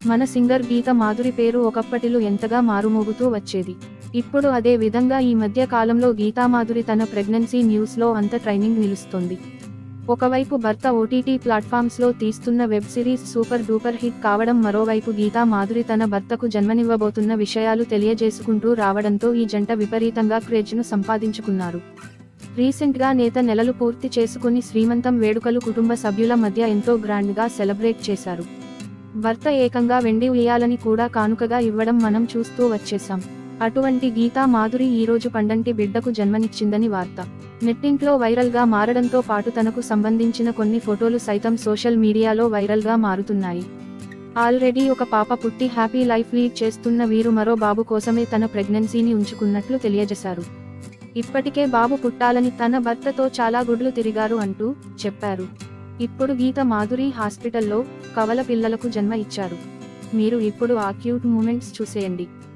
మన సింగర్ గీత మాధురి పేరు ఒకప్పటిలో ఎంతగా మారుమోగుతూ వచ్చేది ఇప్పుడు అదే విధంగా ఈ మధ్య కాలంలో గీతామాధురి తన ప్రెగ్నెన్సీ న్యూస్లో అంత ట్రైనింగ్ నిలుస్తోంది ఒకవైపు భర్త ఓటీటీ ప్లాట్ఫామ్స్లో తీస్తున్న web series super duper hit కావడం మరోవైపు గీతా మాధురి తన భర్తకు జన్మనివ్వబోతున్న విషయాలు తెలియజేసుకుంటూ రావడంతో ఈ జంట విపరీతంగా క్రేజ్ను సంపాదించుకున్నారు రీసెంట్గా నేత నెలలు పూర్తి చేసుకుని శ్రీమంతం వేడుకలు కుటుంబ సభ్యుల మధ్య ఎంతో గ్రాండ్గా సెలబ్రేట్ చేశారు భర్త ఏకంగా వెండి ఉయ్యాలని కూడా కానుకగా ఇవ్వడం మనం చూస్తూ వచ్చేశాం అటువంటి గీతా మాధురి ఈరోజు పండంటి బిడ్డకు జన్మనిచ్చిందని వార్త నెట్టింట్లో వైరల్గా మారడంతో పాటు తనకు సంబంధించిన కొన్ని ఫోటోలు సైతం సోషల్ మీడియాలో వైరల్గా మారుతున్నాయి ఆల్రెడీ ఒక పాప పుట్టి హ్యాపీ లైఫ్ లీడ్ చేస్తున్న వీరు మరో బాబు కోసమే తన ప్రెగ్నెన్సీని ఉంచుకున్నట్లు తెలియజేశారు ఇప్పటికే బాబు పుట్టాలని తన భర్తతో చాలా గుడ్లు తిరిగారు అంటూ చెప్పారు ఇప్పుడు గీత మాధురి హాస్పిటల్లో కవల పిల్లలకు జన్మ ఇచ్చారు మీరు ఇప్పుడు ఆ క్యూట్ మూమెంట్స్ చూసేయండి